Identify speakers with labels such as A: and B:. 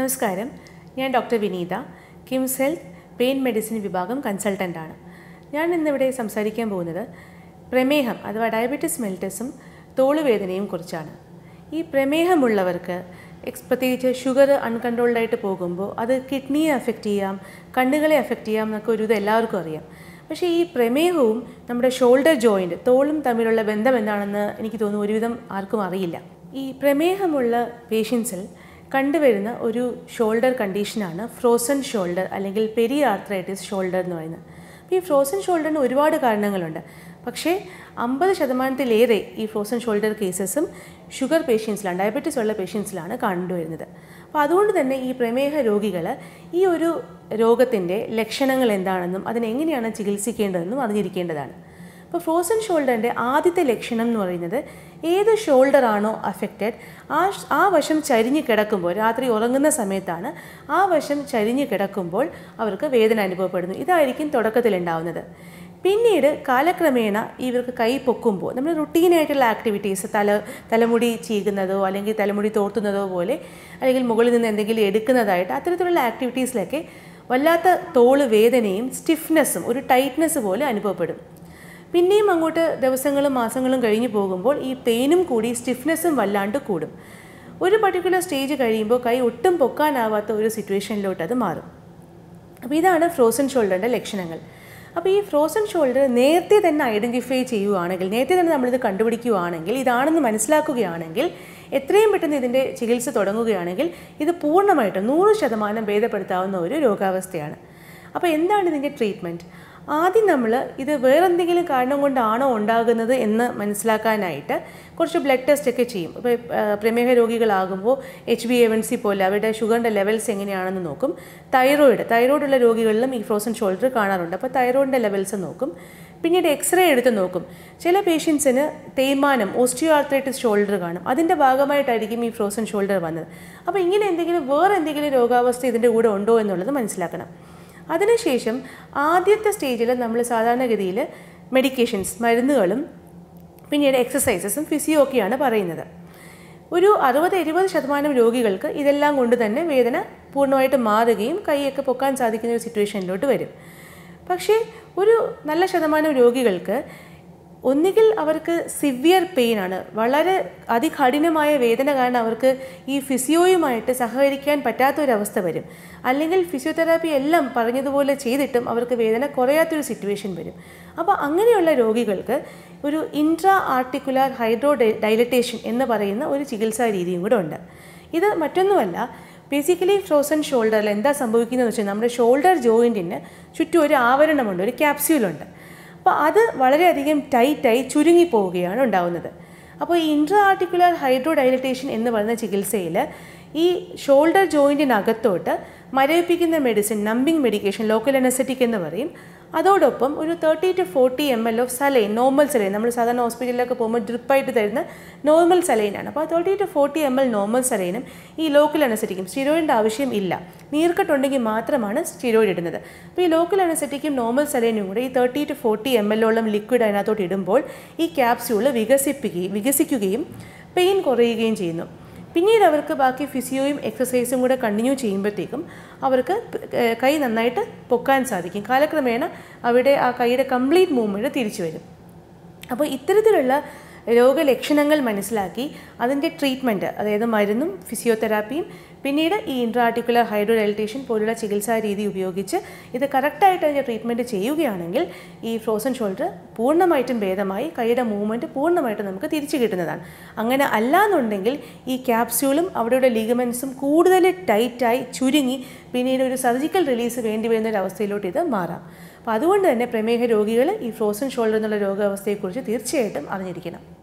A: നമസ്കാരം ഞാൻ doctor Vineetha KIMS health pain medicine വിഭാഗം കൺസൾട്ടൻ്റാണ് ഞാൻ ഇന്നിവിടെ സംസാരിക്കാൻ പോകുന്നത് പ്രമേഹം അഥവാ ഡയബറ്റിസ് മെൽറ്റസും തോളുവേദനയും കുറിച്ചാണ് ഈ പ്രമേഹമുള്ളവർക്ക് എക്സ് പ്രത്യേകിച്ച് ഷുഗർ അൺകൺട്രോൾഡ് ആയിട്ട് പോകുമ്പോൾ അത് കിഡ്നിയെ അഫക്റ്റ് ചെയ്യാം കണ്ണുകളെ അഫക്റ്റ് ചെയ്യാം എന്നൊക്കെ ഒരു ഇത് എല്ലാവർക്കും അറിയാം പക്ഷേ ഈ പ്രമേഹവും നമ്മുടെ ഷോൾഡർ ജോയിൻറ്റ് തോളും തമ്മിലുള്ള ബന്ധം എന്താണെന്ന് എനിക്ക് തോന്നുന്നു ഒരുവിധം ആർക്കും അറിയില്ല ഈ പ്രമേഹമുള്ള പേഷ്യൻസിൽ കണ്ടുവരുന്ന ഒരു ഷോൾഡർ കണ്ടീഷനാണ് ഫ്രോസൺ ഷോൾഡർ അല്ലെങ്കിൽ പെരി ആർത്രൈറ്റിസ് ഷോൾഡർ എന്ന് പറയുന്നത് അപ്പോൾ ഈ ഫ്രോസൺ ഷോൾഡറിന് ഒരുപാട് കാരണങ്ങളുണ്ട് പക്ഷേ അമ്പത് ശതമാനത്തിലേറെ ഈ ഫ്രോസൺ ഷോൾഡർ കേസസും ഷുഗർ പേഷ്യൻസിലാണ് ഡയബറ്റീസ് ഉള്ള പേഷ്യൻസിലാണ് കണ്ടുവരുന്നത് അപ്പോൾ അതുകൊണ്ട് തന്നെ ഈ പ്രമേഹ രോഗികൾ ഈ ഒരു രോഗത്തിൻ്റെ ലക്ഷണങ്ങൾ എന്താണെന്നും അതിനെങ്ങനെയാണ് ചികിത്സിക്കേണ്ടതെന്നും അറിഞ്ഞിരിക്കേണ്ടതാണ് അപ്പോൾ ഫ്രോസൺ ഷോൾഡറിൻ്റെ ആദ്യത്തെ ലക്ഷണം എന്ന് പറയുന്നത് ഏത് ഷോൾഡർ ആണോ അഫക്റ്റഡ് ആ ആ വശം ചരിഞ്ഞ് കിടക്കുമ്പോൾ രാത്രി ഉറങ്ങുന്ന സമയത്താണ് ആ വശം ചരിഞ്ഞ് കിടക്കുമ്പോൾ അവർക്ക് വേദന അനുഭവപ്പെടുന്നു ഇതായിരിക്കും തുടക്കത്തിലുണ്ടാവുന്നത് പിന്നീട് കാലക്രമേണ ഇവർക്ക് കൈ പൊക്കുമ്പോൾ നമ്മൾ റുട്ടീനായിട്ടുള്ള ആക്ടിവിറ്റീസ് തല തലമുടി ചീകുന്നതോ അല്ലെങ്കിൽ തലമുടി തോർത്തുന്നതോ പോലെ അല്ലെങ്കിൽ മുകളിൽ നിന്ന് എന്തെങ്കിലും എടുക്കുന്നതായിട്ട് അത്തരത്തിലുള്ള ആക്ടിവിറ്റീസിലൊക്കെ വല്ലാത്ത തോള് വേദനയും സ്റ്റിഫ്നെസ്സും ഒരു ടൈറ്റ്നെസ് പോലെ അനുഭവപ്പെടും പിന്നെയും അങ്ങോട്ട് ദിവസങ്ങളും മാസങ്ങളും കഴിഞ്ഞു പോകുമ്പോൾ ഈ പെയിനും കൂടി സ്റ്റിഫ്നെസ്സും വല്ലാണ്ട് കൂടും ഒരു പർട്ടിക്കുലർ സ്റ്റേജ് കഴിയുമ്പോൾ കൈ ഒട്ടും പൊക്കാനാവാത്ത ഒരു സിറ്റുവേഷനിലോട്ട് അത് മാറും അപ്പോൾ ഇതാണ് ഫ്രോസൺ ഷോൾഡറിൻ്റെ ലക്ഷണങ്ങൾ അപ്പോൾ ഈ ഫ്രോസൺ ഷോൾഡർ നേരത്തെ തന്നെ ഐഡൻറ്റിഫൈ ചെയ്യുവാണെങ്കിൽ നേരത്തെ തന്നെ നമ്മളിത് കണ്ടുപിടിക്കുകയാണെങ്കിൽ ഇതാണെന്ന് മനസ്സിലാക്കുകയാണെങ്കിൽ എത്രയും പെട്ടെന്ന് ഇതിൻ്റെ ചികിത്സ തുടങ്ങുകയാണെങ്കിൽ ഇത് പൂർണ്ണമായിട്ടും നൂറ് ശതമാനം ഭേദപ്പെടുത്താവുന്ന ഒരു രോഗാവസ്ഥയാണ് അപ്പോൾ എന്താണ് ഇതിൻ്റെ ട്രീറ്റ്മെൻറ്റ് ആദ്യം നമ്മൾ ഇത് വേറെന്തെങ്കിലും കാരണം കൊണ്ടാണോ ഉണ്ടാകുന്നത് എന്ന് മനസ്സിലാക്കാനായിട്ട് കുറച്ച് ബ്ലഡ് ടെസ്റ്റ് ഒക്കെ ചെയ്യും ഇപ്പോൾ പ്രമേഹ രോഗികളാകുമ്പോൾ H B A one C പോലെ അവരുടെ ഷുഗറിൻ്റെ ലെവൽസ് എങ്ങനെയാണെന്ന് നോക്കും തൈറോയിഡ് തൈറോയിഡുള്ള രോഗികളിലും ഈ ഫ്രോസൺ ഷോൾഡർ കാണാറുണ്ട് അപ്പോൾ തൈറോയിഡിൻ്റെ ലെവൽസ് നോക്കും പിന്നീട് എക്സ്റേ എടുത്ത് നോക്കും ചില പേഷ്യൻസിന് തേയ്മാനം ഓസ്റ്റിയോ ആർത്രൈറ്റിസ് ഷോൾഡർ കാണും അതിൻ്റെ ഭാഗമായിട്ടായിരിക്കും ഈ ഫ്രോസൺ ഷോൾഡർ വന്നത് അപ്പോൾ ഇങ്ങനെ എന്തെങ്കിലും വേറെ എന്തെങ്കിലും രോഗാവസ്ഥ ഇതിൻ്റെ കൂടെ ഉണ്ടോ എന്നുള്ളത് മനസ്സിലാക്കണം അതിനുശേഷം ആദ്യത്തെ സ്റ്റേജിൽ നമ്മൾ സാധാരണഗതിയിൽ മെഡിക്കേഷൻസ് മരുന്നുകളും പിന്നീട് എക്സസൈസസും ഫിസിയോ ഒക്കെയാണ് പറയുന്നത് ഒരു അറുപത് എഴുപത് ശതമാനം രോഗികൾക്ക് ഇതെല്ലാം കൊണ്ട് തന്നെ വേദന പൂർണ്ണമായിട്ട് മാറുകയും കൈയൊക്കെ പൊക്കാൻ സാധിക്കുന്ന ഒരു സിറ്റുവേഷനിലോട്ട് വരും പക്ഷേ ഒരു നല്ല ശതമാനം രോഗികൾക്ക് ഒന്നുകിൽ അവർക്ക് സിവിയർ പെയിൻ ആണ് വളരെ അതികഠിനമായ വേദന കാരണം അവർക്ക് ഈ ഫിസിയോയുമായിട്ട് സഹകരിക്കാൻ പറ്റാത്തൊരവസ്ഥ വരും അല്ലെങ്കിൽ ഫിസിയോതെറാപ്പി എല്ലാം പറഞ്ഞതുപോലെ ചെയ്തിട്ടും അവർക്ക് വേദന കുറയാത്തൊരു സിറ്റുവേഷൻ വരും അപ്പോൾ അങ്ങനെയുള്ള രോഗികൾക്ക് ഒരു ഇൻട്രാ ആർട്ടിക്കുലാർ ഹൈഡ്രോ ഡൈലറ്റേഷൻ എന്ന് പറയുന്ന ഒരു ചികിത്സാ രീതിയും കൂടെ ഉണ്ട് ഇത് മറ്റൊന്നുമല്ല ബേസിക്കലി ഫ്രോസൺ ഷോൾഡറിൽ എന്താ സംഭവിക്കുന്നതെന്ന് വെച്ചാൽ നമ്മുടെ ഷോൾഡർ ജോയിൻറ്റിന് ചുറ്റും ഒരു ആവരണമുണ്ട് ഒരു ക്യാപ്സ്യൂളുണ്ട് അപ്പോൾ അത് വളരെയധികം ടൈറ്റായി ചുരുങ്ങി പോവുകയാണ് ഉണ്ടാവുന്നത് അപ്പോൾ ഈ ഇൻട്രാ ആർട്ടിക്കുലർ ഹൈഡ്രോ ഡൈലറ്റേഷൻ എന്ന് പറയുന്ന ചികിത്സയിൽ ഈ ഷോൾഡർ ജോയിൻറ്റിനകത്തോട്ട് മരവിപ്പിക്കുന്ന medicine numbing medication local anaesthetic എന്ന് പറയും അതോടൊപ്പം ഒരു thirty to forty M L of saline normal saline നമ്മൾ സാധാരണ ഹോസ്പിറ്റലിലൊക്കെ പോകുമ്പോൾ ഡ്രിപ്പായിട്ട് തരുന്ന നോർമൽ സലൈനാണ് അപ്പോൾ thirty to forty M L normal സലൈനും ഈ ലോക്കൽ അനസറ്റിക്കും സ്റ്റിറോയിഡിൻ്റെ ആവശ്യം ഇല്ല നീർക്കെട്ടുണ്ടെങ്കിൽ മാത്രമാണ് സ്റ്റിറോയിഡ് ഇടുന്നത് അപ്പോൾ ഈ ലോക്കൽ അനസറ്റിക്കും നോർമൽ സലൈനും കൂടെ ഈ തേർട്ടി ടു ഫോർട്ടി എം എല്ലോളം ലിക്വിഡ് അതിനകത്തോട്ട് ഇടുമ്പോൾ ഈ ക്യാപ്സ്യൂള് വികസിപ്പിക്കുകയും വികസിക്കുകയും പെയിൻ കുറയുകയും ചെയ്യുന്നു പിന്നീട് അവർക്ക് ബാക്കി ഫിസിയോയും എക്സസൈസും കൂടെ കണ്ടിന്യൂ ചെയ്യുമ്പോഴത്തേക്കും അവർക്ക് കൈ നന്നായിട്ട് പൊക്കാൻ സാധിക്കും കാലക്രമേണ അവിടെ ആ കൈയുടെ കംപ്ലീറ്റ് മൂവ്മെൻറ്റ് തിരിച്ചു വരും അപ്പോൾ ഇത്തരത്തിലുള്ള രോഗലക്ഷണങ്ങൾ മനസ്സിലാക്കി അതിൻ്റെ ട്രീറ്റ്മെൻറ്റ് അതായത് മരുന്നും ഫിസിയോതെറാപ്പിയും പിന്നീട് ഈ ഇൻട്രാർട്ടിക്കുലർ ഹൈഡ്രോഡൈലറ്റേഷൻ പോലുള്ള ചികിത്സാ രീതി ഉപയോഗിച്ച് ഇത് കറക്റ്റായിട്ട് അതിൻ്റെ ട്രീറ്റ്മെൻറ്റ് ചെയ്യുകയാണെങ്കിൽ ഈ ഫ്രോസൺ ഷോൾഡർ പൂർണ്ണമായിട്ടും ഭേദമായി കൈയുടെ മൂവ്മെൻറ്റ് പൂർണ്ണമായിട്ടും നമുക്ക് തിരിച്ചു കിട്ടുന്നതാണ് അങ്ങനെ അല്ലാന്നുണ്ടെങ്കിൽ ഈ ക്യാപ്സ്യൂളും അവിടെയുള്ള ലിഗമെൻസും കൂടുതൽ ടൈറ്റായി ചുരുങ്ങി പിന്നീട് ഒരു സർജിക്കൽ റിലീസ് വേണ്ടി വരുന്ന ഒരു അവസ്ഥയിലോട്ട് ഇത് മാറാം അപ്പോൾ അതുകൊണ്ട് തന്നെ പ്രമേഹ രോഗികൾ ഈ ഫ്രോസൺ ഷോൾഡർ എന്നുള്ള രോഗാവസ്ഥയെക്കുറിച്ച് തീർച്ചയായിട്ടും അറിഞ്ഞിരിക്കണം